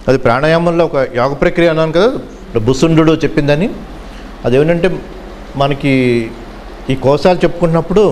అది ప్రాణాయామంలో ఒక యోగ ప్రక్రియ అన్నాను కదా బుసుండు చెప్పిందని అదేమిటంటే మనకి ఈ కోశాలు చెప్పుకున్నప్పుడు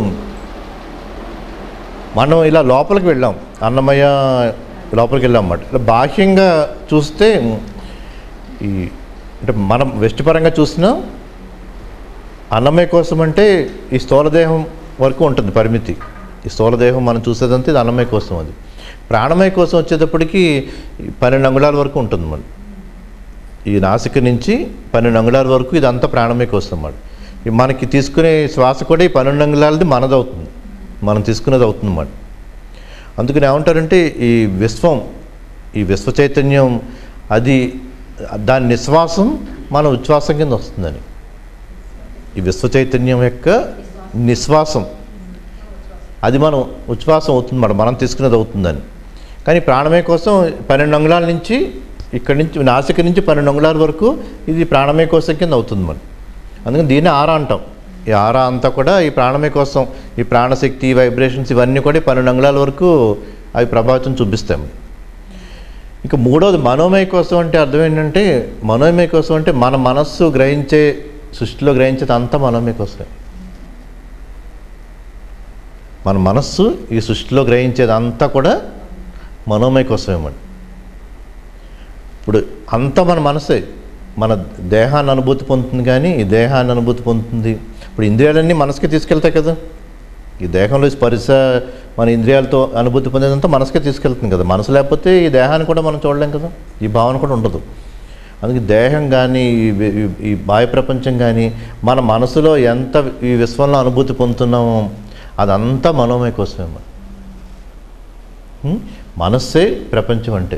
మనం ఇలా లోపలికి వెళ్ళాం అన్నమయ్య లోపలికి వెళ్ళాం అన్నమాట ఇలా బాహ్యంగా చూస్తే ఈ అంటే మనం వెస్ట్ పరంగా చూసినా అన్నమయ్య కోసం అంటే ఈ స్థూలదేహం వరకు ఉంటుంది పరిమితి ఈ స్థూలదేహం మనం చూసేదంతా ఇది అన్నమయ్య కోసం అది ప్రాణమయ కోసం వచ్చేటప్పటికి ఈ పన్నెండు అంగుళాల వరకు ఉంటుంది మరి ఈ నాసిక నుంచి పన్నెండు అంగుళాల వరకు ఇదంతా ప్రాణమయ కోసం అన్నమాట ఈ మనకి తీసుకునే శ్వాస కూడా ఈ పన్నెండు అంగుళాలది మనదవుతుంది మనం తీసుకునేది అవుతుంది అన్నమాట అందుకని ఏమంటారంటే ఈ విశ్వం ఈ విశ్వ చైతన్యం అది దాని నిశ్వాసం మన ఉచ్ఛ్వాసం కింద వస్తుందని ఈ విశ్వ చైతన్యం యొక్క నిశ్వాసం అది మనం ఉచ్ఛ్వాసం అవుతుంది మనం మనం తీసుకునేది అవుతుందని కానీ ప్రాణమే కోసం పన్నెండు అంగుళాల నుంచి ఇక్కడి నుంచి నాసిక నుంచి పన్నెండు అంగుళాల వరకు ఇది ప్రాణమే కోసం కింద అవుతుంది మనం అందుకని దీన్ని ఆరా అంటాం ఈ ఆరా అంతా కూడా ఈ ప్రాణమే కోసం ఈ ప్రాణశక్తి వైబ్రేషన్స్ ఇవన్నీ కూడా ఈ పన్నెండు అంగుళాల వరకు అవి ప్రభావితం చూపిస్తాయి ఇక మూడోది మనోమయ కోసం అంటే అర్థం ఏంటంటే మనోమయ కోసం అంటే మన మనస్సు గ్రహించే సృష్టిలో గ్రహించేది అంతా మనోమయ కోసమే మన మనస్సు ఈ సృష్టిలో గ్రహించేది అంతా కూడా మనోమయ కోసమేమండి ఇప్పుడు అంతా మన మనసే మన దేహాన్ని అనుభూతి పొందుతుంది కానీ ఈ దేహాన్ని అనుభూతి పొందుతుంది ఇప్పుడు ఇంద్రియాలన్నీ మనసుకి తీసుకెళ్తాయి కదా ఈ దేహంలో స్పర్శ మన ఇంద్రియాలతో అనుభూతి పొందేదంతా మనసుకే తీసుకెళ్తుంది కదా మనసు లేకపోతే ఈ దేహాన్ని కూడా మనం చూడలేం కదా ఈ భావన కూడా ఉండదు అందుకే దేహం కానీ ఈ వి- ఈ- ఈ బాహ్య ప్రపంచం కానీ మన మనసులో ఎంత ఈ విశ్వంలో అనుభూతి పొందుతున్నామో అదంతా మనోమయ కోసమే మరి. హ్మ్? మనస్సే ప్రపంచం అంటే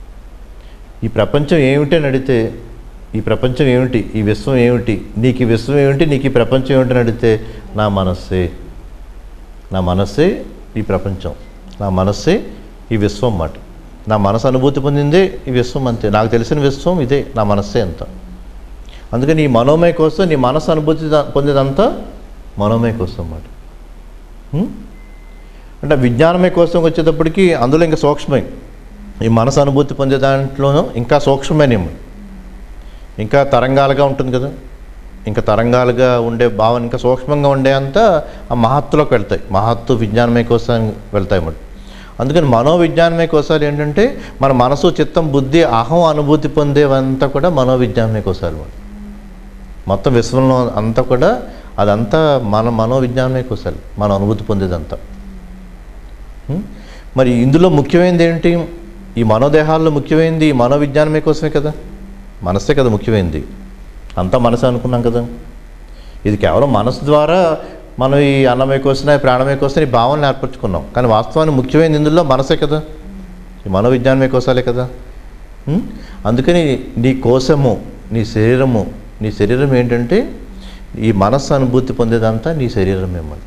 ఈ ప్రపంచం ఏమిటి అని అడిగితే ఈ ప్రపంచం ఏమిటి ఈ విశ్వం ఏమిటి నీకు ఈ విశ్వం ఏమిటి నీకు ఈ ప్రపంచం ఏమిటి అని అడిగితే నా మనస్సే నా మనస్సే ఈ ప్రపంచం నా మనస్సే ఈ విశ్వం మాట నా మనసు అనుభూతి పొందిందే ఈ విశ్వం అంతే నాకు తెలిసిన విశ్వం ఇదే నా మనస్సే అంత అందుకని ఈ మనోమయ కోసం నీ మనసు అనుభూతి దా- పొందేదంతా మనోమయ కోసం అన్నమాట హ్మ్? అంటే విజ్ఞానమయ కోసం వచ్చేటప్పటికి అందులో ఇంకా సూక్ష్మం ఈ మనసు అనుభూతి పొందే దాంట్లోనూ ఇంకా సూక్ష్మమేనేమో ఇంకా తరంగాలుగా ఉంటుంది కదా ఇంకా తరంగాలుగా ఉండే భావన ఇంకా సూక్ష్మంగా ఉండే అంతా ఆ మహత్తులోకి వెళ్తాయి మహత్తు విజ్ఞానమయ కోసం వెళ్తాయి మరి అందుకని మనోవిజ్ఞానమయ కోసాలు ఏంటంటే మన మనసు చిత్తం బుద్ధి అహం అనుభూతి పొందేవంతా కూడా మనోవిజ్ఞానమయ కోసాలు మరి మొత్తం విశ్వంలో అంతా కూడా అదంతా మన మనోవిజ్ఞానమయ కోసాలు మనం అనుభూతి పొందేదంతా ఉం? మరి ఇందులో ముఖ్యమైనది ఏంటి ఈ మనోదేహాల్లో ముఖ్యమైనది ఈ మనోవిజ్ఞానమే కోసమే కదా మనసే కదా ముఖ్యమైనది అంతా మనసు అనుకున్నాం కదా ఇది కేవలం మనసు ద్వారా మనం ఈ అన్నమయ కోసం ప్రాణమయ కోసం ఈ భావనలు ఏర్పరచుకున్నాం కానీ వాస్తవానికి ముఖ్యమైనది ఇందులో మనసే కదా ఈ మనోవిజ్ఞానమే కోసాలే కదా ఉం? అందుకని నీ కోసము నీ శరీరము నీ శరీరం ఏంటంటే ఈ మనస్సు అనుభూతి పొందేదంతా నీ శరీరమే మరి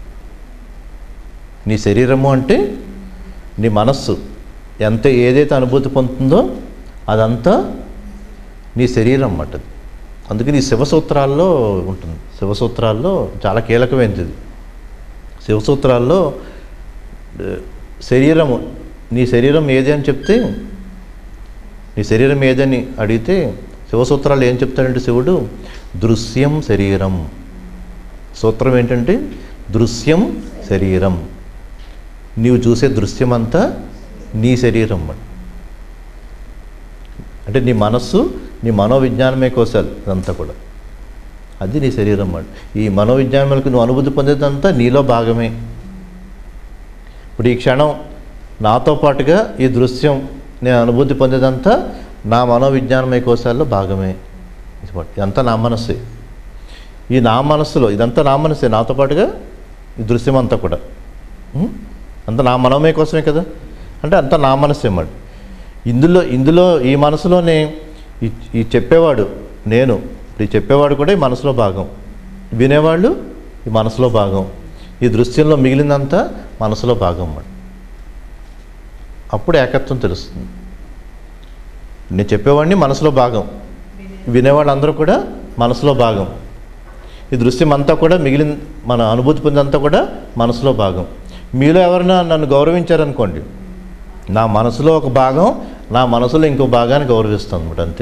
నీ శరీరము అంటే నీ మనస్సు ఎంత ఏదైతే అనుభూతి పొందుతుందో అదంతా నీ శరీరం అన్నమాట అది. అందుకని ఈ శివసూత్రాల్లో ఉంటుంది శివసూత్రాల్లో చాలా కీలకమైనది ఇది శివసూత్రాల్లో ఆ, శరీరము నీ శరీరం ఏది అని చెప్తే నీ శరీరం ఏదని అడిగితే శివసూత్రాలు ఏం చెప్తాడంటే శివుడు దృశ్యం శరీరం సూత్రం ఏంటంటే దృశ్యం శరీరం నీవు చూసే దృశ్యం అంతా నీ శరీరం అన్నమాట. అంటే నీ మనస్సు నీ మనోవిజ్ఞానమే కోసాలు ఇదంతా కూడా అది నీ శరీరం అన్నమాట ఈ మనోవిజ్ఞానములకు నువ్వు అనుభూతి పొందేదంతా నీలో భాగమే ఇప్పుడు ఈ క్షణం నాతో పాటుగా ఈ దృశ్యం నేను అనుభూతి పొందేదంతా నా మనోవిజ్ఞానమయ కోశాల్లో భాగమే ఇదంతా నా మనస్సే ఈ నా మనస్సులో ఇదంతా నా మనస్సే నాతో పాటుగా ఈ దృశ్యం అంతా కూడా ఉం? అంతా నా మనోమయ కోసమే కదా అంటే అంతా నా మనస్సే అన్నమాట ఇందులో ఇందులో ఈ మనసులోనే ఈ ఈ చెప్పేవాడు నేను ఈ చెప్పేవాడు కూడా ఈ మనసులో భాగం వినేవాళ్ళు ఈ మనసులో భాగం ఈ దృశ్యంలో మిగిలిందంతా మనసులో భాగం అన్నమాట అప్పుడు ఏకత్వం తెలుస్తుంది నేను చెప్పేవాడిని మనసులో భాగం వినేవాళ్ళందరూ కూడా మనసులో భాగం ఈ దృశ్యం అంతా కూడా మిగిలిన మన అనుభూతి పొందంతా కూడా మనసులో భాగం మీలో ఎవరైనా నన్ను గౌరవించారనుకోండి నా మనసులో ఒక భాగం నా మనసులో ఇంకో భాగాన్ని గౌరవిస్తాను అనమాట అంతే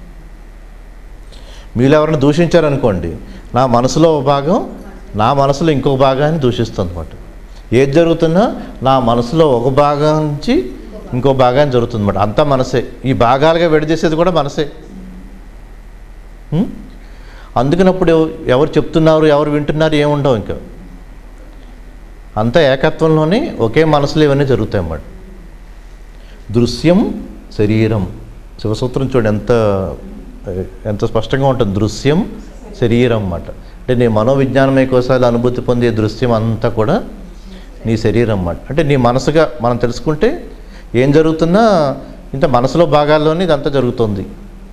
మీరు ఎవరైనా దూషించారనుకోండి నా మనసులో ఒక భాగం నా మనసులో ఇంకో భాగాన్ని దూషిస్తుంది అనమాట ఏది జరుగుతున్నా నా మనసులో ఒక భాగం నుంచి ఇంకో భాగాన్ని జరుగుతుంది అనమాట అంతా మనసే ఈ భాగాలుగా విడదీసేది కూడా మనసే ఉం? అందుకనప్పుడు ఎవరు చెప్తున్నారు ఎవరు వింటున్నారు ఏముండవు ఇంకా అంతా ఏకత్వంలోనే ఒకే మనసులో ఇవన్నీ జరుగుతాయి అన్నమాట దృశ్యం శరీరం శివసూత్రం చూడండి ఎంత ఎంత స్పష్టంగా ఉంటుంది దృశ్యం శరీరం అన్నమాట అంటే నీ మనోవిజ్ఞానమే కోసాలు అనుభూతి పొందే దృశ్యం అంతా కూడా నీ శరీరం అన్నమాట అంటే నీ మనసుగా మనం తెలుసుకుంటే ఏం జరుగుతున్నా ఇంత మనసులో భాగాల్లోనే ఇదంతా జరుగుతుంది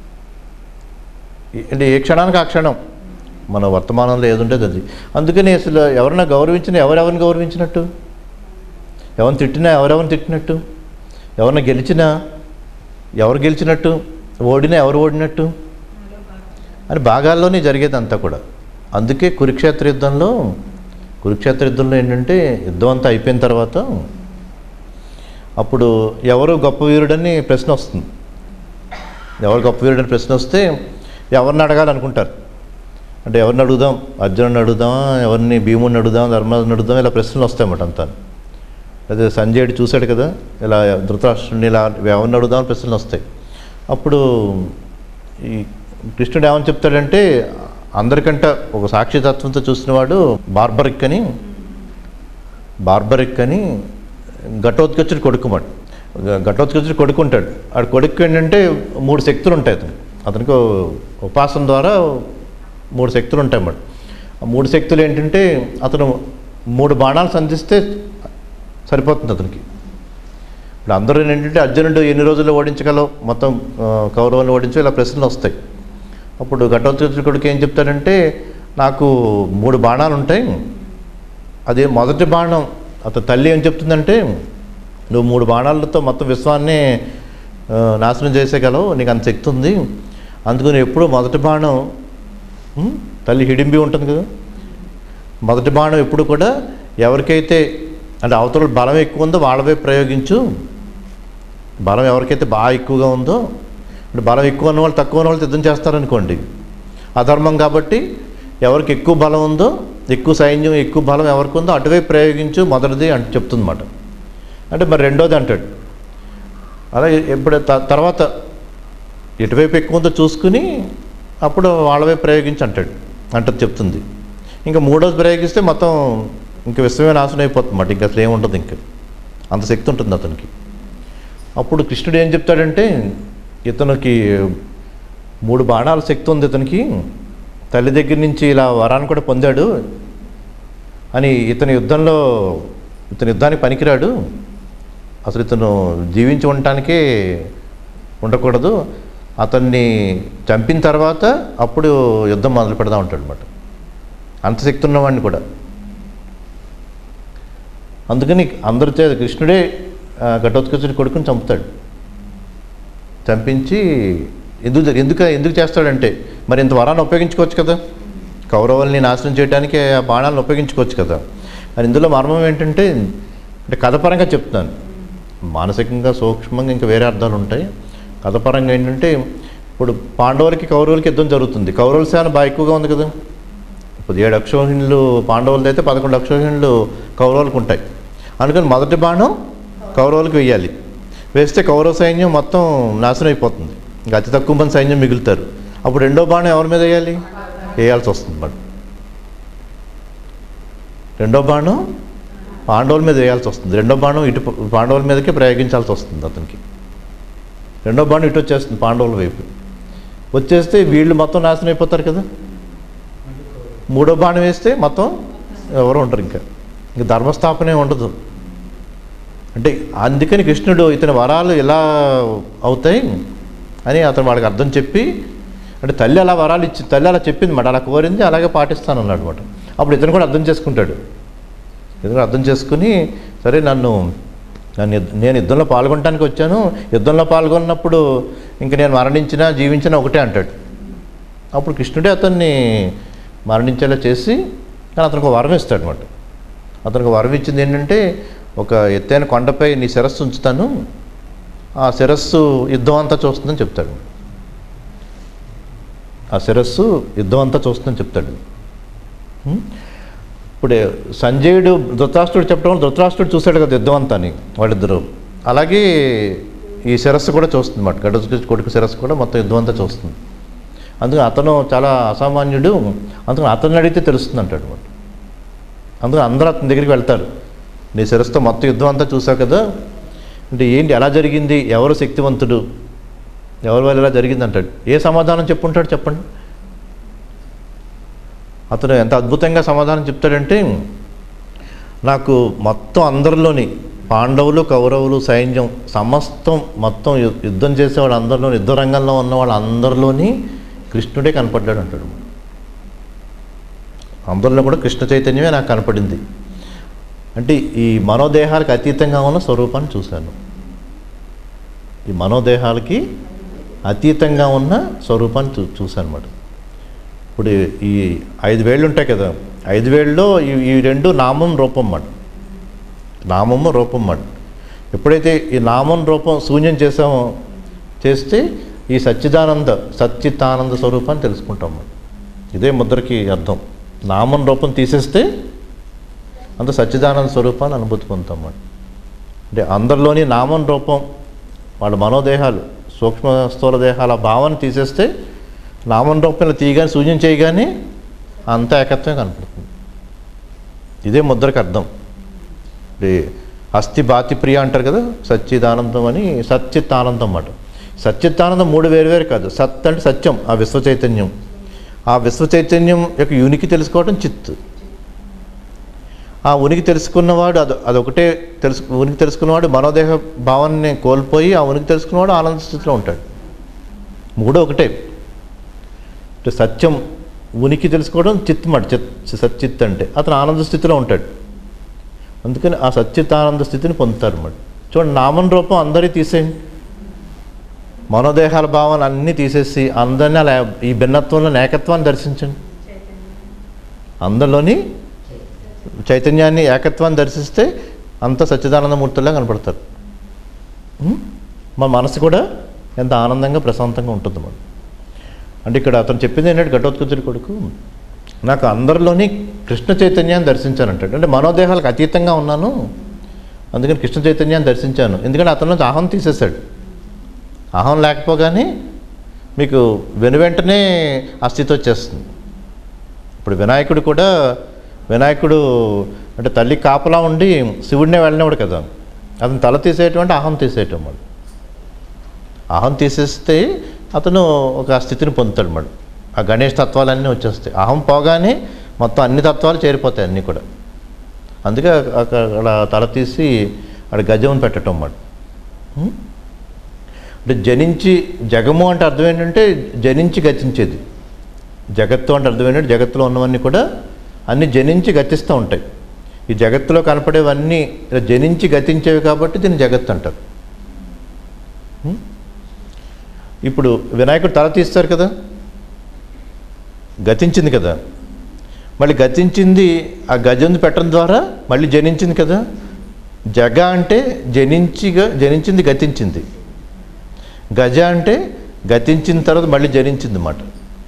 ఈ- అంటే ఏ క్షణానికి ఆ క్షణం మన వర్తమానంలో ఏది ఉంటుంది అది అందుకని అసలు ఎవరైనా గౌరవించినా ఎవరెవరిని గౌరవించినట్టు ఎవరిని తిట్టినా ఎవరెవరిని తిట్టినట్టు ఎవరిని గెలిచినా ఎవరు గెలిచినట్టు ఓడినా ఎవరు ఓడినట్టు అని భాగాల్లోనే జరిగేది అంతా కూడా అందుకే కురుక్షేత్ర యుద్ధంలో కురుక్షేత్ర యుద్ధంలో ఏంటంటే యుద్ధం అంతా అయిపోయిన తర్వాత అప్పుడు ఎవరు గొప్ప వీరుడని ప్రశ్న వస్తుంది ఎవరు గొప్ప వీరుడని ప్రశ్న వస్తే ఎవరిని అడగాలనుకుంటారు అంటే ఎవరిని అడుగుదాం అర్జునుని అడుగుదాం ఎవరిని భీముని అడుగుదాం ధర్మరాజుని అడుగుదాం ఇలా ప్రశ్నలు వస్తాయన్నమాట అంతా అదే సంజయుడు చూశాడు కదా ఇలా ధృతరాష్ట్రుని ఇలా ఎవరిని అడుగుదాం ప్రశ్నలు వస్తాయి అప్పుడు ఈ కృష్ణుడు ఏమని చెప్తాడంటే అందరికంటే ఒక సాక్షితత్వంతో చూసినవాడు బార్బరిక్ అని బార్బరిక్ అని ఘటోత్కచుడు కొడుకుమాడు ఘటోత్కచుడు కొడుకుంటాడు ఆడు కొడుకు ఏంటంటే మూడు శక్తులు ఉంటాయి అతనికి అతనికి ఉపాసన ద్వారా మూడు శక్తులు ఉంటాయి అన్నమాట ఆ మూడు శక్తులు ఏంటంటే అతను మూడు బాణాలు సంధిస్తే సరిపోతుంది అతనికి ఇప్పుడు అందరూ ఏంటంటే అర్జునుడు ఎన్ని రోజుల్లో ఓడించగలవు మొత్తం ఆ, కౌరవులను ఓడించు ఇలా ప్రశ్నలు వస్తాయి అప్పుడు ఘటోత్కచుడికి ఏం చెప్తాడంటే నాకు మూడు బాణాలు ఉంటాయి అదే మొదటి బాణం అతని తల్లి ఏం చెప్తుందంటే నువ్వు మూడు బాణాలతో మొత్తం విశ్వాన్ని ఆ, నాశనం చేసేయగలవు నీకు అంత శక్తి ఉంది అందుకు నువ్వు ఎప్పుడు మొదటి బాణం ఉం? తల్లి హిడింబి ఉంటుంది కదా మొదటి బాణం ఎప్పుడు కూడా ఎవరికైతే అంటే అవతల బలం ఎక్కువ ఉందో వాళ్ళపై ప్రయోగించు బలం ఎవరికైతే బాగా ఎక్కువగా ఉందో అంటే బలం ఎక్కువ ఉన్న వాళ్ళు తక్కువ ఉన్న వాళ్ళు యుద్ధం చేస్తారనుకోండి అధర్మం కాబట్టి ఎవరికి ఎక్కువ బలం ఉందో ఎక్కువ సైన్యం ఎక్కువ బలం ఎవరికి ఉందో అటువైపు ప్రయోగించు మొదటిది అంటే చెప్తుందన్నమాట అంటే మరి రెండోది అంటాడు అలా ఎప్పుడు త- తర్వాత ఎటువైపు ఎక్కువ ఉందో చూసుకుని అప్పుడు వాళ్ళ వైపు ప్రయోగించి అంటాడు అంటది చెప్తుంది ఇంకా మూడోది ప్రయోగిస్తే మొత్తం ఇంకా విశ్వమే నాశనం అయిపోతుంది అన్నమాట ఇంకా అసలు ఏముండదు ఇంకా అంత శక్తి ఉంటుంది అతనికి అప్పుడు కృష్ణుడు ఏం చెప్తాడంటే ఇతనికి మూడు బాణాల శక్తి ఉంది ఇతనికి తల్లి దగ్గర నుంచి ఇలా వరాన్ని కూడా పొందాడు అని ఇతని యుద్ధంలో ఇతని యుద్ధానికి పనికిరాడు అసలు ఇతను జీవించి ఉండటానికే ఉండకూడదు అతన్ని చంపిన తర్వాత అప్పుడు యుద్ధం మొదలు పెడదా ఉంటాడు అనమాట అంత శక్తి ఉన్నవాడిని కూడా అందుకని అందరి చేత కృష్ణుడే ఆ, ఘటోత్కచుడి కొడుకుని చంపుతాడు చంపించి ఎందుకు జరి- ఎందుకు ఎందుకు చేస్తాడంటే మరి ఇంత వరాన్ని ఉపయోగించుకోవచ్చు కదా కౌరవుల్ని నాశనం చేయడానికి ఆ బాణాలను ఉపయోగించుకోవచ్చు కదా మరి ఇందులో మర్మం ఏంటంటే అంటే కథపరంగా చెప్తున్నాను మానసికంగా సూక్ష్మంగా ఇంకా వేరే అర్థాలు ఉంటాయి కథపరంగా ఏంటంటే ఇప్పుడు పాండవులకి కౌరవులకి యుద్ధం జరుగుతుంది కౌరవుల సేన బాగా ఎక్కువగా ఉంది కదా ఇప్పుడు ఏడు అక్షోహిణులు పాండవులది అయితే పదకొండు అక్షోహిణులు కౌరవులకు ఉంటాయి అందుకని మొదటి బాణం కౌరవులకు వేయాలి వేస్తే కౌరవ సైన్యం మొత్తం నాశనం అయిపోతుంది ఇంకా అతి తక్కువ మంది సైన్యం మిగులుతారు అప్పుడు రెండో బాణం ఎవరి మీద వేయాలి వేయాల్సి వస్తుంది మరి రెండో బాణం పాండవుల మీద వేయాల్సి వస్తుంది రెండో బాణం ఇటు పాండవుల మీదకే ప్రయోగించాల్సి వస్తుంది అతనికి రెండో బాణం ఇటు వచ్చేస్తుంది పాండవుల వైపు వచ్చేస్తే వీళ్ళు మొత్తం నాశనం అయిపోతారు కదా మూడో బాణం వేస్తే మొత్తం ఎవరు ఉంటారు ఇంకా ఇంకా ధర్మస్థాపనే ఉండదు అంటే అందుకని కృష్ణుడు ఇతని వరాలు ఎలా అవుతాయి అని అతను వాడికి అర్థం చెప్పి అంటే తల్లి అలా వరాలు ఇచ్చి తల్లి అలా చెప్పింది మాట అలా కోరింది అలాగే పాటిస్తాను అన్నాడు అనమాట అప్పుడు ఇతను కూడా అర్థం చేసుకుంటాడు ఇతను కూడా అర్థం చేసుకుని సరే నన్ను నన్ను యుద్ధ- నేను యుద్ధంలో పాల్గొనడానికి వచ్చాను యుద్ధంలో పాల్గొన్నప్పుడు ఇంక నేను మరణించినా జీవించినా ఒకటే అంటాడు అప్పుడు కృష్ణుడే అతన్ని మరణించేలా చేసి కానీ అతనికి ఒక వరం ఇస్తాడు అనమాట అతనికి వరం ఇచ్చింది ఏంటంటే ఒక ఎత్తైన కొండపై నీ శిరస్సు ఉంచుతాను ఆ శిరస్సు యుద్ధం అంతా చూస్తుందని చెప్తాడు ఆ శిరస్సు యుద్ధం అంతా చూస్తుందని చెప్తాడు ఉం? ఇప్పుడు సంజయుడు ధృతరాష్ట్రుడు చెప్పడం వల్ల ధృతరాష్ట్రుడు చూశాడు కదా యుద్ధం అంతా అని వాళ్ళిద్దరు అలాగే ఈ శిరస్సు కూడా చూస్తుంది మాట గడ్డ కొడుకు శిరస్సు కూడా మొత్తం యుద్ధం అంతా చూస్తుంది అందుకని అతను చాలా అసామాన్యుడు అందుకని అతన్ని అడిగితే తెలుస్తుంది అంటాడు అనమాట అందుకని అందరూ అతని దగ్గరికి వెళ్తారు నీ శిరస్సుతో మొత్తం యుద్ధం అంతా చూసావు కదా అంటే ఏంటి ఎలా జరిగింది ఎవరు శక్తివంతుడు ఎవరి వల్ల ఇలా జరిగింది అంటాడు ఏ సమాధానం చెప్పుంటాడు చెప్పండి అతను ఎంత అద్భుతంగా సమాధానం చెప్తాడంటే నాకు మొత్తం అందరిలోని పాండవులు కౌరవులు సైన్యం సమస్తం మొత్తం యు- యుద్ధం చేసేవాడు అందరిలో యుద్ధ రంగంలో ఉన్న వాళ్ళందరిలోని కృష్ణుడే కనపడ్డాడు అంటాడు అందరిలో కూడా కృష్ణ చైతన్యమే నాకు కనపడింది అంటే ఈ మనోదేహాలకు అతీతంగా ఉన్న స్వరూపాన్ని చూశాను ఈ మనోదేహాలకి అతీతంగా ఉన్న స్వరూపాన్ని చూ చూశాను అన్నమాట ఇప్పుడు ఈ ఐదు వేళ్ళు ఉంటాయి కదా ఐదు వేళ్ళలో ఈ ఈ రెండు నామం రూపం మాట నామము రూపం మాట ఎప్పుడైతే ఈ నామం రూపం శూన్యం చేసామో చేస్తే ఈ సచ్చిదానంద సచ్చితానంద స్వరూపాన్ని తెలుసుకుంటాం మనం ఇదే ముద్రకి అర్థం నామం రూపం తీసేస్తే అంత సచ్చిదానంద స్వరూపాన్ని అనుభూతి పొందుతాం మనం అంటే అందరిలోని నామం రూపం వాళ్ళ మనోదేహాలు సూక్ష్మ స్థూల దేహాల భావాన్ని తీసేస్తే నామం రూపం ఇలా తీయగానే శూన్యం చేయగానే అంత ఏకత్వం కనపడుతుంది ఇదే ముద్రకి అర్థం ఇది అస్థి బాతి ప్రియ అంటారు కదా సచ్చిదానందం అని సచ్చిత్ ఆనందం అన్నమాట సచ్చిత్తానందం మూడు వేరు వేరు కాదు సత్ అంటే సత్యం ఆ విశ్వ చైతన్యం ఆ విశ్వ చైతన్యం యొక్క ఉనికి తెలుసుకోవడం చిత్ ఆ ఉనికి తెలుసుకున్నవాడు అది అదొకటే తెలుసు ఉనికి తెలుసుకున్నవాడు మనోదేహ భావాన్ని కోల్పోయి ఆ ఉనికి తెలుసుకున్నవాడు ఆనంద స్థితిలో ఉంటాడు మూడో ఒకటే అంటే సత్యం ఉనికి తెలుసుకోవడం చిత్ మాట చిత్ సచ్చిత్ అంటే అతను ఆనంద స్థితిలో ఉంటాడు అందుకని ఆ సచ్చిత్ ఆనంద స్థితిని పొందుతారు అన్నమాట చూడండి నామం రూపం అందరి తీసేయండి మనోదేహాల భావాలు అన్నీ తీసేసి అందరినీ అలా ఈ భిన్నత్వంలో ఏకత్వాన్ని దర్శించండి అందరిలోని చైతన్యాన్ని ఏకత్వాన్ని దర్శిస్తే అంత సచ్చిదానందమూర్తుల్లా కనపడతారు ఉం? మన మనసు కూడా ఎంత ఆనందంగా ప్రశాంతంగా ఉంటుంది మనం అంటే ఇక్కడ అతను చెప్పింది ఏంటంటే ఘటోత్కచుడి కొడుకు నాకు అందరిలోని కృష్ణ చైతన్యాన్ని దర్శించానంటాడు అంటే మనోదేహాలకు అతీతంగా ఉన్నాను అందుకని కృష్ణ చైతన్యాన్ని దర్శించాను ఎందుకంటే అతను నుంచి అహం తీసేశాడు అహం లేకపోగానే మీకు వెను వెంటనే ఆ స్థితి వచ్చేస్తుంది ఇప్పుడు వినాయకుడు కూడా వినాయకుడు అంటే తల్లి కాపలా ఉండి శివుడినే వెళ్ళినవాడు కదా అతను తల తీసేటువంటి అహం తీసేయటం వాడు అహం తీసేస్తే అతను ఒక స్థితిని పొందుతాడు వాడు ఆ గణేష్ తత్వాలన్నీ వచ్చేస్తాయి అహం పోగానే మొత్తం అన్ని తత్వాలు చేరిపోతాయి అన్నీ కూడా అందుకే అక్కడ తల తీసి అక్కడ గజం పెట్టడం వాడు ఉం? అంటే జనించి జగము అంటే అర్థం ఏంటంటే జనించి గతించేది జగత్తు అంటే అర్థం ఏంటంటే జగత్తులో ఉన్నవన్నీ కూడా అన్నీ జనించి గతిస్తూ ఉంటాయి ఈ జగత్తులో కనపడేవన్నీ ఇలా జనించి గతించేవి కాబట్టి దీన్ని జగత్తు అంటారు ఉం? ఇప్పుడు వినాయకుడు తల తీస్తారు కదా గతించింది కదా మళ్ళీ గతించింది ఆ గజం పెట్టడం ద్వారా మళ్ళీ జనించింది కదా జగ అంటే జనించిగా జనించింది గతించింది గజ అంటే గతించిన తర్వాత మళ్ళీ జనించింది అన్నమాట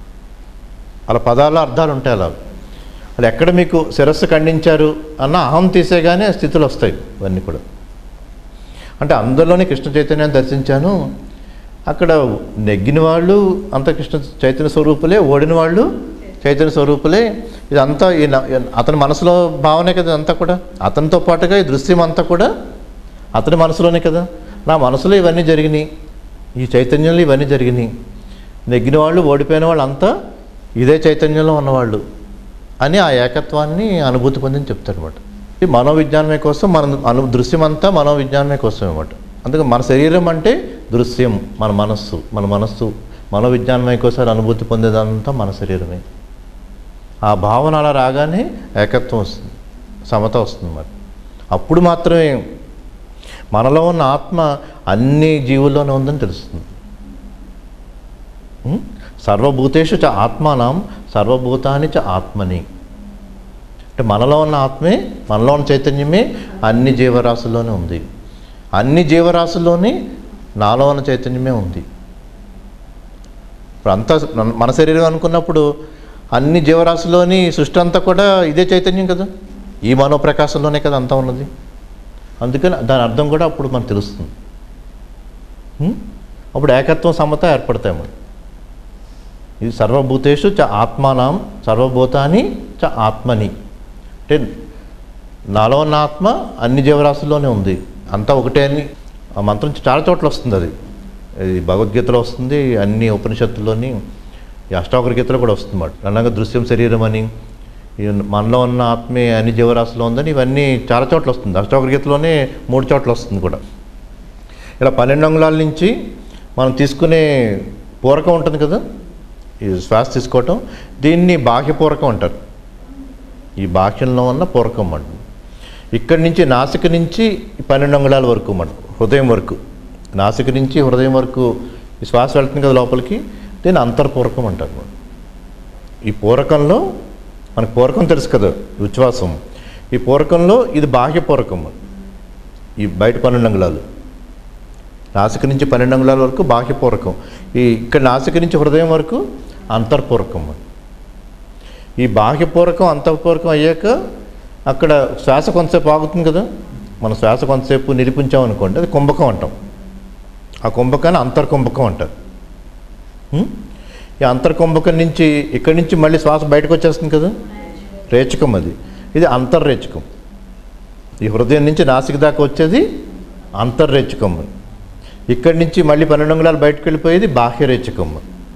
అలా పదాల అర్థాలు ఉంటాయి అలా అది ఎక్కడ మీకు శిరస్సు ఖండించారు అన్న అహం తీసేగానే ఆ స్థితులు వస్తాయి ఇవన్నీ కూడా అంటే అందరిలోనే కృష్ణ చైతన్యాన్ని దర్శించాను అక్కడ నెగ్గిన వాళ్ళు అంత కృష్ణ చైతన్య స్వరూపులే ఓడిన వాళ్ళు చైతన్య స్వరూపులే ఇదంతా ఈ న- అతని మనసులో భావనే కదా అంతా కూడా అతనితో పాటుగా ఈ దృశ్యం అంతా కూడా అతని మనసులోనే కదా నా మనసులో ఇవన్నీ జరిగినాయి ఈ చైతన్యంలో ఇవన్నీ జరిగినాయి నెగ్గిన వాళ్ళు ఓడిపోయిన వాళ్ళు అంతా ఇదే చైతన్యంలో ఉన్నవాళ్ళు అని ఆ ఏకత్వాన్ని అనుభూతి పొందని చెప్తారు అనమాట ఈ మనోవిజ్ఞానమే కోసం మన అను దృశ్యం అంతా మనోవిజ్ఞానమే కోసం అనమాట అందుకే మన శరీరం అంటే దృశ్యం మన మనస్సు మన మనస్సు మనోవిజ్ఞానమే కోసం అనుభూతి పొందేదంతా మన శరీరమే ఆ భావన అలా రాగానే ఏకత్వం వస్తుంది సమత వస్తుంది మరి అప్పుడు మాత్రమే మనలో ఉన్న ఆత్మ అన్ని జీవుల్లోనే ఉందని తెలుస్తుంది ఉం? సర్వభూతేషు చ ఆత్మానం సర్వభూతాన్ని చ ఆత్మని అంటే మనలో ఉన్న ఆత్మే మనలో ఉన్న చైతన్యమే అన్ని జీవరాశుల్లోనే ఉంది అన్ని జీవరాశుల్లోని నాలో ఉన్న చైతన్యమే ఉంది ఇప్పుడు అంతా మన- మన శరీరం అనుకున్నప్పుడు అన్ని జీవరాశిలోని సృష్టి అంతా కూడా ఇదే చైతన్యం కదా ఈ మనోప్రకాశంలోనే కదా అంతా ఉన్నది అందుకని దాని అర్థం కూడా అప్పుడు మనకు తెలుస్తుంది ఉం? అప్పుడు ఏకత్వం సమత ఏర్పడతాయి మనకి ఇది సర్వభూతేషు చ ఆత్మానం సర్వభూతాని చ ఆత్మని అంటే నాలో ఉన్న ఆత్మ అన్ని జీవరాశుల్లోనే ఉంది అంతా ఒకటే అని ఆ మంత్రం చాలా చోట్ల వస్తుంది అది ఇది భగవద్గీతలో వస్తుంది అన్ని ఉపనిషత్తుల్లోని ఈ అష్టావకర గీతలో కూడా వస్తుంది మాట అనగా దృశ్యం శరీరం అని ఈ మనలో ఉన్న ఆత్మే అన్ని జీవరాశిలో ఉందని ఇవన్నీ చాలా చోట్ల వస్తుంది అష్టావకర గీతలోనే మూడు చోట్ల వస్తుంది కూడా ఇలా పన్నెండు అంగుళాల నుంచి మనం తీసుకునే పూరకం ఉంటుంది కదా ఈ శ్వాస తీసుకోవటం దీన్ని బాహ్యపూరకం అంటారు ఈ బాహ్యంలో ఉన్న పూరకం అంట ఇక్కడి నుంచి నాసిక నుంచి ఈ పన్నెండు అంగుళాల వరకు మన హృదయం వరకు నాసిక నుంచి హృదయం వరకు ఈ శ్వాస వెళ్తుంది కదా లోపలికి దీన్ని అంతర్పూరకం అంటారు మనం ఈ పూరకంలో మనకు పూరకం తెలుసు కదా ఈ ఉచ్ఛ్వాసం ఈ పూరకంలో ఇది బాహ్య పూరకం ఈ బయట పన్నెండు అంగుళాలు నాసిక నుంచి పన్నెండు అంగుళాల వరకు బాహ్య పూరకం ఈ ఇక్కడ నాసిక నుంచి హృదయం వరకు అంతర్పూరకం ఈ బాహ్య పూరకం అంతఃపూరకం అయ్యాక అక్కడ శ్వాస కొంతసేపు ఆగుతుంది కదా మన శ్వాస కొంతసేపు నిలిపించాం అనుకోండి అది కుంభకం అంటాం ఆ కుంభకాన్ని అంతర్కుంభకం అంటారు ఉం? ఈ అంతర్కుంభకం నుంచి ఇక్కడి నుంచి మళ్ళీ శ్వాస బయటకు వచ్చేస్తుంది కదా రేచకం అది ఇది అంతర్రేచకం ఈ హృదయం నుంచి నాసిక దాకా వచ్చేది అంతర్రేచకం ఇక్కడి నుంచి మళ్ళీ పన్నెండు అంగుళాలు బయటకు వెళ్ళిపోయేది బాహ్యరేచకం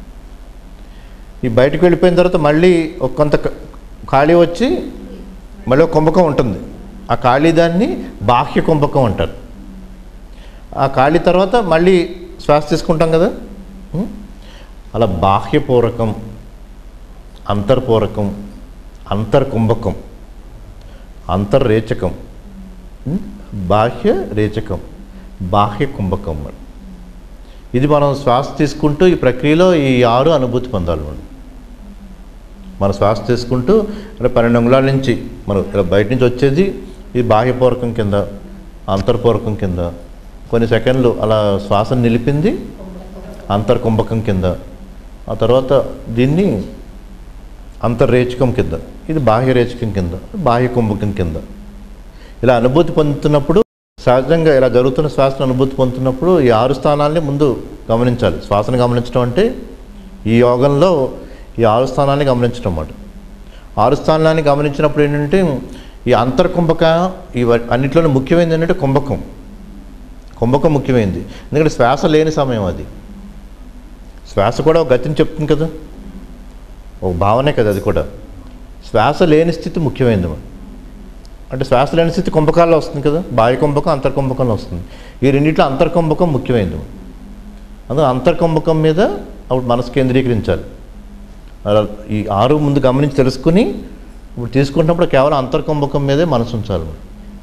ఈ బయటకు వెళ్ళిపోయిన తర్వాత మళ్ళీ ఒక కొంత క- ఖాళీ వచ్చి మళ్ళీ ఒక కుంభకం ఉంటుంది ఆ ఖాళీ దాన్ని బాహ్య కుంభకం అంటారు ఆ ఖాళీ తర్వాత మళ్ళీ శ్వాస తీసుకుంటాం కదా ఉం? అలా బాహ్యపూరకం అంతర్పూరకం అంతర్కుంభకం అంతర్రేచకం ఉం? బాహ్య రేచకం బాహ్య కుంభకం మరి ఇది మనం శ్వాస తీసుకుంటూ ఈ ప్రక్రియలో ఈ ఆరు అనుభూతి పొందాలి మనం మన శ్వాస తీసుకుంటూ ఇలా పన్నెండు అంగుళాల నుంచి మనం ఇలా బయట నుంచి వచ్చేది ఇది బాహ్యపూరకం కింద అంతర్పూరకం కింద కొన్ని సెకండ్లు అలా శ్వాసను నిలిపింది అంతర్కుంభకం కింద ఆ తర్వాత దీన్ని అంతర్రేచకం కింద ఇది బాహ్య రేచకం కింద బాహ్య కుంభకం కింద ఇలా అనుభూతి పొందుతున్నప్పుడు సహజంగా ఇలా జరుగుతున్న శ్వాసను అనుభూతి పొందుతున్నప్పుడు ఈ ఆరు స్థానాల్ని ముందు గమనించాలి శ్వాసను గమనించడం అంటే ఈ యోగంలో ఈ ఆరు స్థానాన్ని గమనించడం అన్నమాట ఆరు స్థానాన్ని గమనించినప్పుడు ఏంటంటే ఈ అంతర్కుంభక ఈ అన్నింటిలోనే ముఖ్యమైనది ఏంటంటే కుంభకం కుంభకం ముఖ్యమైనది ఎందుకంటే శ్వాస లేని సమయం అది శ్వాస కూడా ఒక గతిని చెప్తుంది కదా ఒక భావనే కదా అది కూడా శ్వాస లేని స్థితి ముఖ్యమైనది మరి. అంటే శ్వాస లేని స్థితి కుంభకాల్లో వస్తుంది కదా బాహ్య కుంభకం అంతర్కుంభకంలో వస్తుంది ఈ రెండిట్లో అంతర్కుంభకం ముఖ్యమైనది అందులో అంతర్కుంభకం మీద అప్పుడు మనసు కేంద్రీకరించాలి అలా ఈ ఆరు ముందు గమనించి తెలుసుకుని ఇప్పుడు తీసుకుంటున్నప్పుడు కేవలం అంతర్కుంభకం మీదే మనసు ఉంచాలి మనం.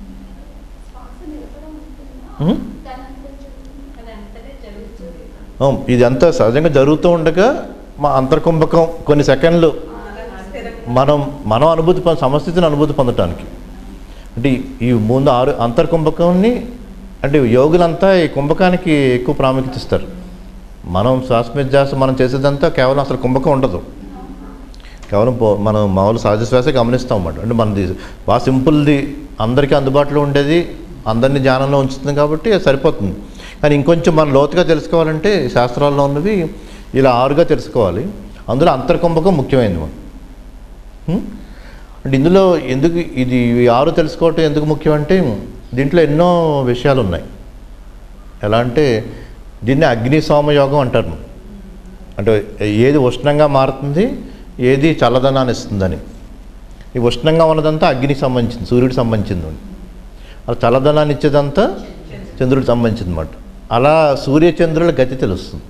ఉం? అవును, ఇది అంతా సహజంగా జరుగుతూ ఉండగా మా అంతర్కుంభకం కొన్ని సెకండ్లు మనం మనం అనుభూతి పొంద సమస్థితిని అనుభూతి పొందటానికి అంటే ఈ- ఈ ముందు ఆరు అంతర్కుంభకాన్ని అంటే యోగులంతా ఈ కుంభకానికి ఎక్కువ ప్రాముఖ్యత ఇస్తారు మనం శ్వాస మీద ధ్యాస మనం చేసేదంతా కేవలం అసలు కుంభకం ఉండదు కేవలం పో- మనం మామూలు సహజ శ్వాస గమనిస్తాం అన్నమాట అంటే మనది బాగా సింపుల్ది అందరికీ అందుబాటులో ఉండేది అందరినీ ధ్యానంలో ఉంచుతుంది కాబట్టి అది సరిపోతుంది కానీ ఇంకొంచెం మనం లోతుగా తెలుసుకోవాలంటే శాస్త్రాల్లో ఉన్నవి ఇలా ఆరుగా తెలుసుకోవాలి అందులో అంతర్కుంభకం ముఖ్యమైనది మనం హ్మ్? అంటే ఇందులో ఎందుకు ఇది ఈ ఆరు తెలుసుకోవటం ఎందుకు ముఖ్యం అంటే దీంట్లో ఎన్నో విషయాలు ఉన్నాయి ఎలా అంటే దీన్ని అగ్ని సోమయోగం అంటారు అంటే ఏది ఉష్ణంగా మారుతుంది ఏది చల్లదనాన్ని ఇస్తుందని ఈ ఉష్ణంగా ఉన్నదంతా అగ్నికి సంబంధించింది సూర్యుడికి సంబంధించింది అలా చల్లదనాన్ని ఇచ్చేదంతా చంద్రుడికి సంబంధించింది అనమాట అలా సూర్యచంద్రుల గతి తెలుస్తుంది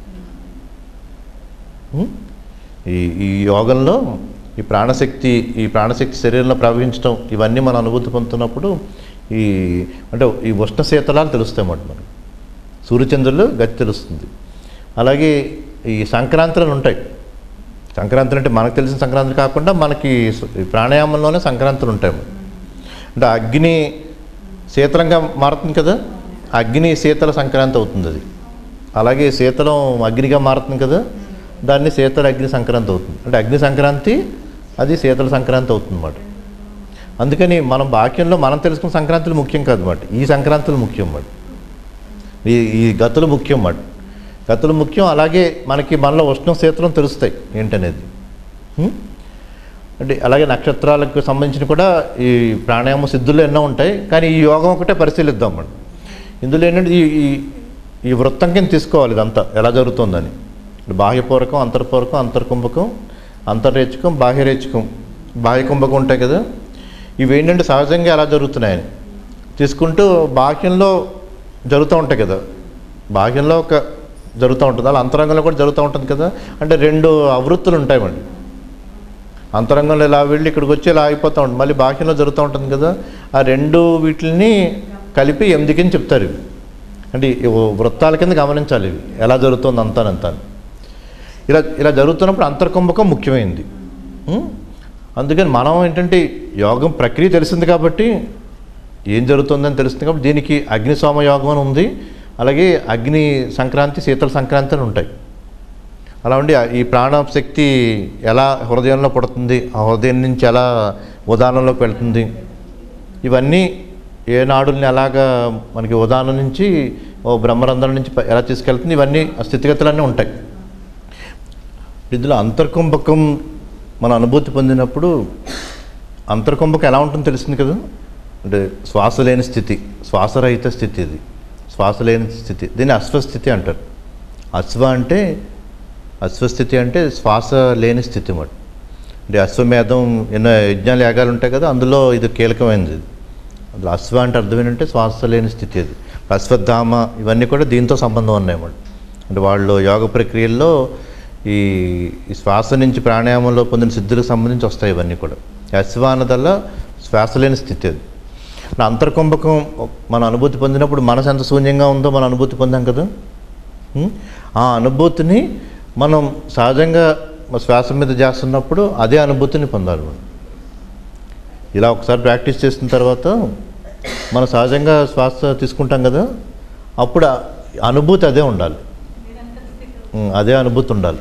ఉం? ఈ ఈ యోగంలో ఈ ప్రాణశక్తి ఈ ప్రాణశక్తి శరీరంలో ప్రవహించడం ఇవన్నీ మనం అనుభూతి పొందుతున్నప్పుడు ఈ అంటే ఈ ఉష్ణ శీతలాలు తెలుస్తాయి అన్నమాట మనకు సూర్యచంద్రులు గతి తెలుస్తుంది అలాగే ఈ సంక్రాంతులు ఉంటాయి సంక్రాంతులు అంటే మనకు తెలిసిన సంక్రాంతి కాకుండా మనకి సు- ఈ ప్రాణాయామంలోనే సంక్రాంతులు ఉంటాయి అంటే అగ్ని శీతలంగా మారుతుంది కదా అగ్ని శీతల సంక్రాంతి అవుతుంది అది అలాగే శీతలం అగ్నిగా మారుతుంది కదా దాన్ని శీతల అగ్ని సంక్రాంతి అవుతుంది అంటే అగ్ని సంక్రాంతి అది శీతల సంక్రాంతి అవుతుంది అన్నమాట అందుకని మనం బాక్యంలో మనం తెలుసుకున్న సంక్రాంతులు ముఖ్యం కాదు అన్నమాట ఈ సంక్రాంతులు ముఖ్యం అన్నమాట ఈ ఈ గతులు ముఖ్యం అన్నమాట గతులు ముఖ్యం అలాగే మనకి మనలో ఉష్ణం శీతలం తెలుస్తాయి ఏంటనేది హ్మ్? అంటే అలాగే నక్షత్రాలకు సంబంధించిన కూడా ఈ ప్రాణాయామ సిద్ధులు ఎన్నో ఉంటాయి కానీ ఈ యోగం ఒకటే పరిశీలిద్దాం మనం ఇందులో ఏంటంటే ఈ ఈ- ఈ వృత్తం కింద తీసుకోవాలి ఇదంతా ఎలా జరుగుతుందని ఇప్పుడు బాహ్యపూరకం అంతర్పూరకం అంతర్కుంభకం అంతర్రేచకం బాహ్యరేచకం బాహ్య కుంభకం ఉంటాయి కదా ఇవి ఏంటంటే సహజంగా ఎలా జరుగుతున్నాయని తీసుకుంటూ బాహ్యంలో జరుగుతూ ఉంటాయి కదా బాహ్యంలో ఒక జరుగుతూ ఉంటుంది అలా అంతరంగంలో కూడా జరుగుతూ ఉంటుంది కదా అంటే రెండు అవృత్తులు ఉంటాయి మళ్ళీ అంతరంగంలో ఇలా వెళ్ళి ఇక్కడికి వచ్చి ఇలా అయిపోతూ ఉంటుంది మళ్ళీ బాహ్యంలో జరుగుతూ ఉంటుంది కదా ఆ రెండు వీటిని కలిపి ఎనిమిది కింద చెప్తారు ఇవి అంటే ఈ వృత్తాల కింద గమనించాలి ఇవి ఎలా జరుగుతుంది అంతానంతా ఇలా ఇలా జరుగుతున్నప్పుడు అంతర్కుంభకం ముఖ్యమైనది ఉం? అందుకని మనం ఏంటంటే యోగం ప్రక్రియ తెలిసింది కాబట్టి ఏం జరుగుతుందని తెలుస్తుంది కాబట్టి దీనికి అగ్ని సోమ యోగం అని ఉంది అలాగే అగ్ని సంక్రాంతి శీతల సంక్రాంతి అని ఉంటాయి అలా ఉండి ఈ ప్రాణశక్తి ఎలా హృదయంలో పుడుతుంది ఆ హృదయం నుంచి ఎలా ఉదాహరణలోకి వెళ్తుంది ఇవన్నీ ఏ నాడుల్ని ఎలాగా మనకి ఉదాహరణ నుంచి ఓ బ్రహ్మరంధ్రం నుంచి ప- ఎలా తీసుకెళ్తుంది ఇవన్నీ ఆ స్థితిగతులన్నీ ఉంటాయి ఇందులో అంతర్కుంభకం మన అనుభూతి పొందినప్పుడు అంతర్కుంభకం ఎలా ఉంటుందో తెలిసింది కదా అంటే శ్వాస లేని స్థితి శ్వాసరహిత స్థితి ఇది శ్వాస లేని స్థితి దీన్ని అశ్వస్థితి అంటారు అశ్వ అంటే అశ్వస్థితి అంటే శ్వాస లేని స్థితి మాట అంటే అశ్వమేధం ఎన్నో యజ్ఞాలు యాగాలు ఉంటాయి కదా అందులో ఇది కీలకమైనది ఇది అందులో అశ్వ అంటే అర్థం ఏంటంటే శ్వాస లేని స్థితి అది అశ్వత్థామ ఇవన్నీ కూడా దీంతో సంబంధం ఉన్నాయన్నమాట అంటే వాళ్ళు యోగ ప్రక్రియల్లో ఈ ఈ శ్వాస నుంచి ప్రాణాయామంలో పొందిన సిద్ధులకు సంబంధించి వస్తాయి ఇవన్నీ కూడా ఈ అశ్వ అన్నదల్లా శ్వాస లేని స్థితి అది అంటే అంతర్కుంభకం మన అనుభూతి పొందినప్పుడు మనసు ఎంత శూన్యంగా ఉందో మన అనుభూతి పొందాం కదా ఉం? ఆ అనుభూతిని మనం సహజంగా మన శ్వాస మీద చేస్తున్నప్పుడు అదే అనుభూతిని పొందాలి మనం ఇలా ఒకసారి ప్రాక్టీస్ చేసిన తర్వాత మనం సహజంగా శ్వాస తీసుకుంటాం కదా అప్పుడు ఆ అనుభూతి అదే ఉండాలి ఉం, అదే అనుభూతి ఉండాలి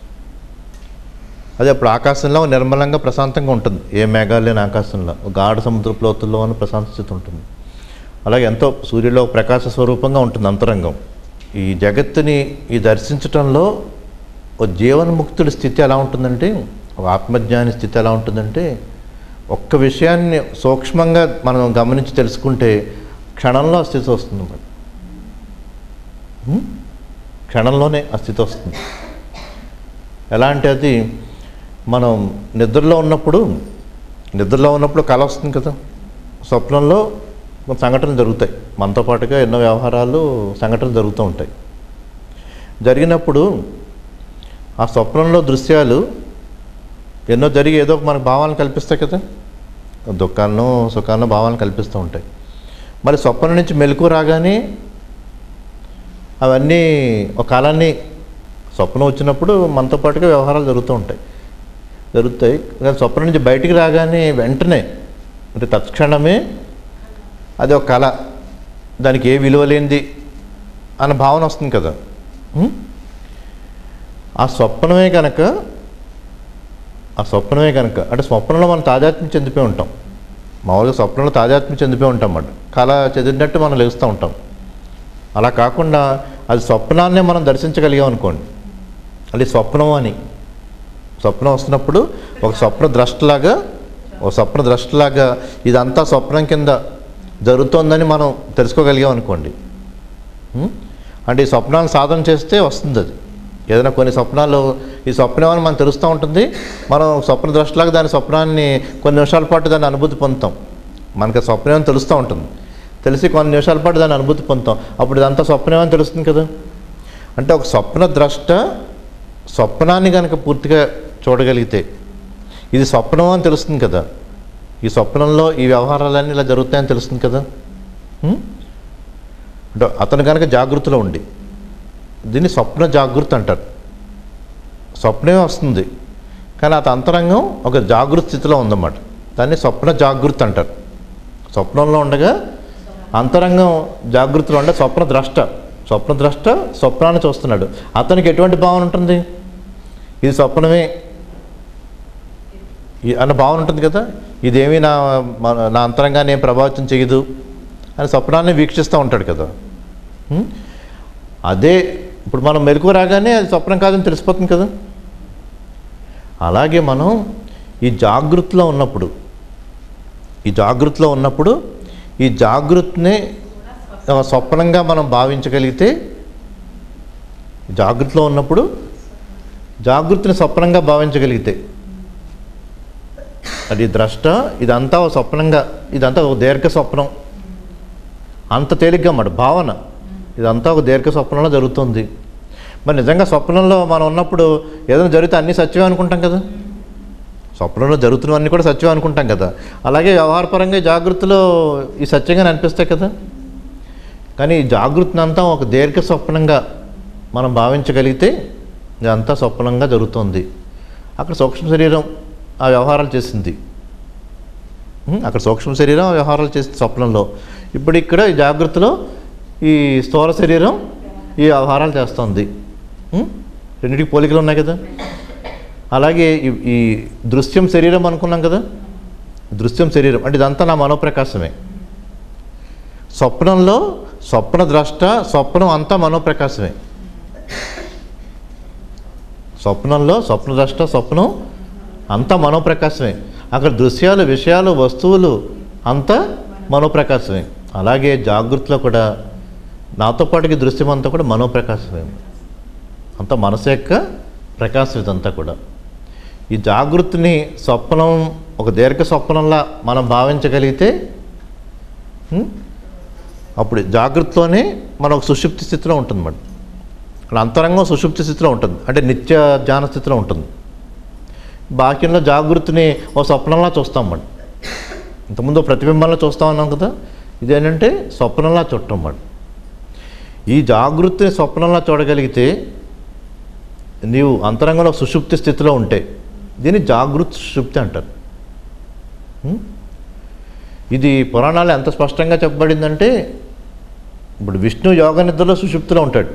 అదే అప్పుడు ఆకాశంలో నిర్మలంగా ప్రశాంతంగా ఉంటుంది ఏ మేఘాలు లేని ఆకాశంలో ఒక గాఢ సముద్ర లోతుల్లో ఉన్న ప్రశాంత స్థితి ఉంటుంది అలాగే ఎంతో సూర్యులో ఒక ప్రకాశ స్వరూపంగా ఉంటుంది అంతరంగం ఈ జగత్తుని ఈ దర్శించటంలో ఒక జీవన్ముక్తుడి స్థితి ఎలా ఉంటుందంటే ఒక ఆత్మజ్ఞాని స్థితి ఎలా ఉంటుందంటే ఒక్క విషయాన్ని సూక్ష్మంగా మనం గమనించి తెలుసుకుంటే క్షణంలో ఆ స్థితి వస్తుంది అన్నమాట. ఉం? క్షణంలోనే ఆ స్థితి వస్తుంది ఎలా అంటే అది మనం నిద్రలో ఉన్నప్పుడు నిద్రలో ఉన్నప్పుడు కళ వస్తుంది కదా స్వప్నంలో కొన్ని సంఘటనలు జరుగుతాయి మనతో పాటుగా ఎన్నో వ్యవహారాలు సంఘటనలు జరుగుతూ ఉంటాయి జరిగినప్పుడు ఆ స్వప్నంలో దృశ్యాలు ఎన్నో జరిగి ఏదో ఒక మనకు భావాలను కల్పిస్తాయి కదా దుఃఖాలను సుఖాలను భావాలను కల్పిస్తూ ఉంటాయి మరి స్వప్నం నుంచి మెలకు రాగానే అవన్నీ ఒక కాలాన్ని స్వప్నం వచ్చినప్పుడు మనతో పాటుగా వ్యవహారాలు జరుగుతూ ఉంటాయి జరుగుతాయి కానీ స్వప్నం నుంచి బయటికి రాగానే వెంటనే అంటే తత్క్షణమే అది ఒక కళ దానికి ఏ విలువ లేనిది అన్న భావన వస్తుంది కదా ఉం? ఆ స్వప్నమే కనుక ఆ స్వప్నమే కనుక అంటే స్వప్నంలో మనం తాదాత్మ్యం చెందిపోయి ఉంటాం మామూలుగా స్వప్నంలో తాదాత్మ్యం చెందిపోయి ఉంటాం అన్నమాట కళ చెదిరినట్టు మనం లేస్తూ ఉంటాం అలా కాకుండా అది స్వప్నాన్నే మనం దర్శించగలిగాం అనుకోండి అది స్వప్నం అని స్వప్నం వస్తున్నప్పుడు ఒక స్వప్న ద్రష్టలాగా ఒక స్వప్న ద్రష్టలాగా ఇదంతా స్వప్నం కింద జరుగుతోందని మనం తెలుసుకోగలిగాం అనుకోండి ఉం? అంటే ఈ స్వప్నాన్ని సాధన చేస్తే వస్తుంది అది ఏదైనా కొన్ని స్వప్నాలు ఈ స్వప్నం అని మనం తెలుస్తూ ఉంటుంది మనం స్వప్న దృష్టిలాగా దాని స్వప్నాన్ని కొన్ని నిమిషాల పాటు దాన్ని అనుభూతి పొందుతాం మనకి ఆ స్వప్నం అని తెలుస్తూ ఉంటుంది తెలిసి కొన్ని నిమిషాల పాటు దాన్ని అనుభూతి పొందుతాం అప్పుడు ఇదంతా స్వప్నం అని తెలుస్తుంది కదా అంటే ఒక స్వప్న ద్రష్ట స్వప్నాన్ని కనుక పూర్తిగా చూడగలిగితే ఇది స్వప్నం అని తెలుస్తుంది కదా ఈ స్వప్నంలో ఈ వ్యవహారాలన్నీ ఇలా జరుగుతాయని తెలుస్తుంది కదా ఉం? అంటే అతను కనుక జాగృతిలో ఉండి దీన్ని స్వప్న జాగృతి అంటారు స్వప్నమే వస్తుంది కానీ అత అంతరంగం ఒక జాగృతి స్థితిలో ఉందన్నమాట దాన్ని స్వప్న జాగృతి అంటారు స్వప్నంలో ఉండగా అంతరంగం జాగృతిలో ఉండే స్వప్న ద్రష్ట స్వప్నద్రష్ట స్వప్నాన్ని చూస్తున్నాడు అతనికి ఎటువంటి భావన ఉంటుంది ఇది స్వప్నమే ఈ- అన్న భావన ఉంటుంది కదా ఇదేమీ నా మన- నా అంతరంగాన్ని ఏం ప్రభావితం చేయదు అని స్వప్నాన్ని వీక్షిస్తూ ఉంటాడు కదా ఉం? అదే ఇప్పుడు మనం మెలకు రాగానే అది స్వప్నం కాదని తెలిసిపోతుంది కదా అలాగే మనం ఈ జాగృతిలో ఉన్నప్పుడు ఈ జాగృతిలో ఉన్నప్పుడు ఈ జాగృతిని ఆ, స్వప్నంగా మనం భావించగలిగితే జాగృతిలో ఉన్నప్పుడు జాగృతిని స్వప్నంగా భావించగలిగితే అది ద్రష్ట ఇదంతా ఒక స్వప్నంగా ఇదంతా ఒక దీర్ఘ స్వప్నం అంత తేలిగ్గా మాట భావన ఇదంతా ఒక దీర్ఘ స్వప్నంలో జరుగుతుంది మరి నిజంగా స్వప్నంలో మనం ఉన్నప్పుడు ఏదైనా జరిగితే అన్నీ సత్యమే అనుకుంటాం కదా స్వప్నంలో జరుగుతున్నవన్నీ కూడా సత్యం అనుకుంటాం కదా అలాగే వ్యవహారపరంగా ఈ జాగృతిలో ఈ సత్యంగా అనిపిస్తాయి కదా కానీ ఈ జాగృతిని అంతా ఒక దీర్ఘ స్వప్నంగా మనం భావించగలిగితే ఇదంతా స్వప్నంగా జరుగుతుంది అక్కడ సూక్ష్మ శరీరం ఆ వ్యవహారాలు చేసింది ఉం? అక్కడ సూక్ష్మ శరీరం ఆ వ్యవహారాలు చేసింది స్వప్నంలో ఇప్పుడు ఇక్కడ ఈ జాగ్రత్తలో ఈ స్థూల శరీరం ఈ వ్యవహారాలు చేస్తుంది ఉం? రెండింటికి పోలికలు ఉన్నాయి కదా అలాగే ఈ- ఈ దృశ్యం శరీరం అనుకున్నాం కదా దృశ్యం శరీరం అంటే ఇదంతా నా మనోప్రకాశమే స్వప్నంలో స్వప్న ద్రష్ట స్వప్నం అంతా మనోప్రకాశమే స్వప్నంలో స్వప్న ద్రష్ట స్వప్నం అంతా మనోప్రకాశమే అక్కడ దృశ్యాలు విషయాలు వస్తువులు అంతా మనోప్రకాశమే అలాగే జాగృతిలో కూడా నాతో పాటుకి దృశ్యం అంతా కూడా మనోప్రకాశమే అంతా మనసు యొక్క ప్రకాశం ఇదంతా కూడా ఈ జాగృతిని స్వప్నం ఒక దీర్ఘ స్వప్నంలా మనం భావించగలిగితే ఉం? అప్పుడు జాగృతిలోనే మనం ఒక సుషుప్తి స్థితిలో ఉంటుంది మరి అక్కడ అంతరంగం సుషుప్తి స్థితిలో ఉంటుంది అంటే నిత్య ధ్యాన స్థితిలో ఉంటుంది బాక్యంలో జాగృతిని ఓ స్వప్నంలా చూస్తాం మరి ఇంతకుముందు ఓ ప్రతిబింబంలో చూస్తా ఉన్నాం కదా ఇదేంటంటే స్వప్నంలా చూడటం మరి ఈ జాగృతిని స్వప్నంలా చూడగలిగితే నీవు అంతరంగంలో సుషుప్తి స్థితిలో ఉంటే దీన్ని జాగృతి సుషుప్తి అంటారు ఉం? ఇది పురాణాలు ఎంత స్పష్టంగా చెప్పబడిందంటే ఇప్పుడు విష్ణు యోగ నిద్రలో సుషుప్తిలో ఉంటాడు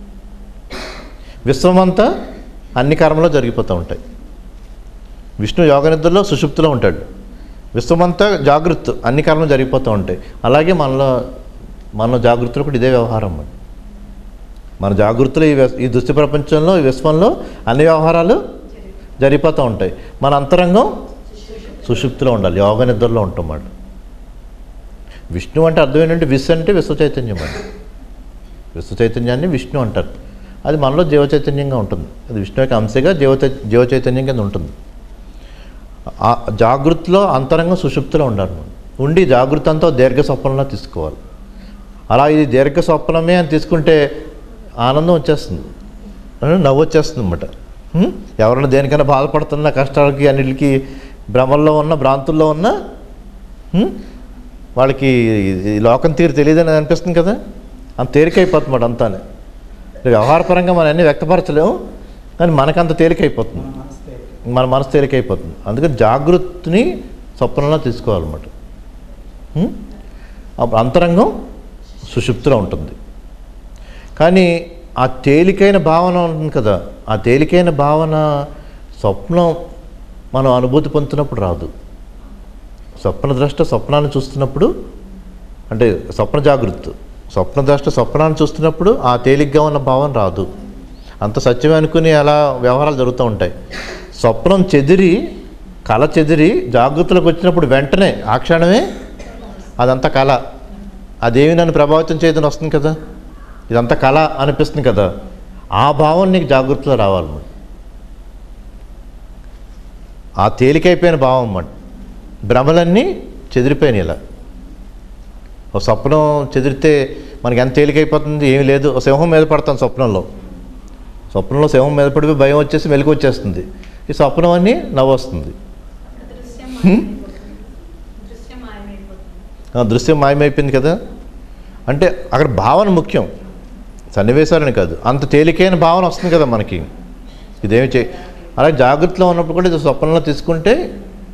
విశ్వమంతా అన్ని కర్మలో జరిగిపోతూ ఉంటాయి విష్ణు యోగ నిద్రలో సుషుప్తిలో ఉంటాడు విశ్వమంతా జాగృతి అన్ని కర్మలు జరిగిపోతూ ఉంటాయి అలాగే మనలో మన జాగృతిలో కూడా ఇదే వ్యవహారం మరి మన జాగృతిలో ఈ విస్- ఈ దృశ్య ప్రపంచంలో ఈ విశ్వంలో అన్ని వ్యవహారాలు జరిగిపోతూ ఉంటాయి మన అంతరంగం సుషుప్తిలో ఉండాలి యోగ నిద్రలో ఉంటాం మాట విష్ణు అంటే అర్థం ఏంటంటే విశ్వ అంటే విశ్వ చైతన్యం అని విశ్వ చైతన్యాన్ని విష్ణు అంటారు అది మనలో జీవ చైతన్యంగా ఉంటుంది అది విష్ణు యొక్క అంశగా జీవ చై- జీవ చైతన్యం కింద ఉంటుంది ఆ జాగృతిలో అంతరంగం సుషుప్తిలో ఉండాలి మనం. ఉండి జాగృతి అంతా దీర్ఘ స్వప్నంలో తీసుకోవాలి అలా ఇది దీర్ఘ స్వప్నమే అని తీసుకుంటే ఆనందం వచ్చేస్తుంది ఆ, నవ్వు వచ్చేస్తుంది అనమాట ఎవరైనా దేనికైనా బాధపడుతున్న కష్టాలకి అన్నిటికీ భ్రమల్లో ఉన్న భ్రాంతుల్లో ఉన్న ఉం? వాళ్ళకి ఈ లోకం తీరు తెలియదని అనిపిస్తుంది కదా అంత తేలికైపోతుంది మాట అంతానే వ్యవహారపరంగా మనం అన్నీ వ్యక్తపరచలేము కానీ మనకంత తేలికైపోతుంది మన మనసు తేలికైపోతుంది అందుకని జాగృతిని స్వప్నంలో తీసుకోవాలన్నమాట ఉం? అప్పుడు అంతరంగం సుషుప్తిలో ఉంటుంది కానీ ఆ తేలికైన భావన ఉంటుంది కదా ఆ తేలికైన భావన స్వప్నం మనం అనుభూతి పొందుతున్నప్పుడు రాదు స్వప్న ద్రష్ట స్వప్నాన్ని చూస్తున్నప్పుడు అంటే స్వప్న జాగృతి స్వప్న ద్రష్ట స్వప్నాన్ని చూస్తున్నప్పుడు ఆ తేలిగ్గా ఉన్న భావన రాదు అంత సత్యమే అనుకుని అలా వ్యవహారాలు జరుగుతూ ఉంటాయి స్వప్నం చెదిరి కళ చెదిరి జాగృతిలోకి వచ్చినప్పుడు వెంటనే ఆ క్షణమే అదంతా కళ అదేమి నన్ను ప్రభావితం చేయదని వస్తుంది కదా ఇదంతా కళ అనిపిస్తుంది కదా ఆ భావం నీకు జాగృతిలో రావాలి మరి. ఆ తేలికైపోయిన భావం అన్నమాట భ్రమలన్నీ చెదిరిపోయినాయి ఇలా ఒక స్వప్నం చెదిరితే మనకి ఎంత తేలికైపోతుంది ఏమీ లేదు ఒక సింహం మీద పడతాం స్వప్నంలో స్వప్నంలో సింహం మీద పడిపోయి భయం వచ్చేసి మెలకు వచ్చేస్తుంది ఈ స్వప్నం అన్నీ నవ్వు వస్తుంది దృశ్యం మాయమైపోతుంది. దృశ్యం మాయమైపోతుంది ఆ దృశ్యం మాయమైపోయింది కదా అంటే అక్కడ భావన ముఖ్యం సన్నివేశాలని కాదు అంత తేలికైన భావన వస్తుంది కదా మనకి ఇదేమి చే అలాగే జాగ్రత్తలో ఉన్నప్పుడు కూడా ఇది స్వప్నంలో తీసుకుంటే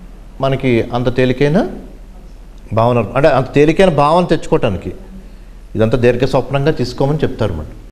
మనకి అంత తేలికైన భావన అంటే అంత తేలికైన భావన తెచ్చుకోవటానికి ఇదంతా దీర్ఘ స్వప్నంగా తీసుకోమని చెప్తారు మరి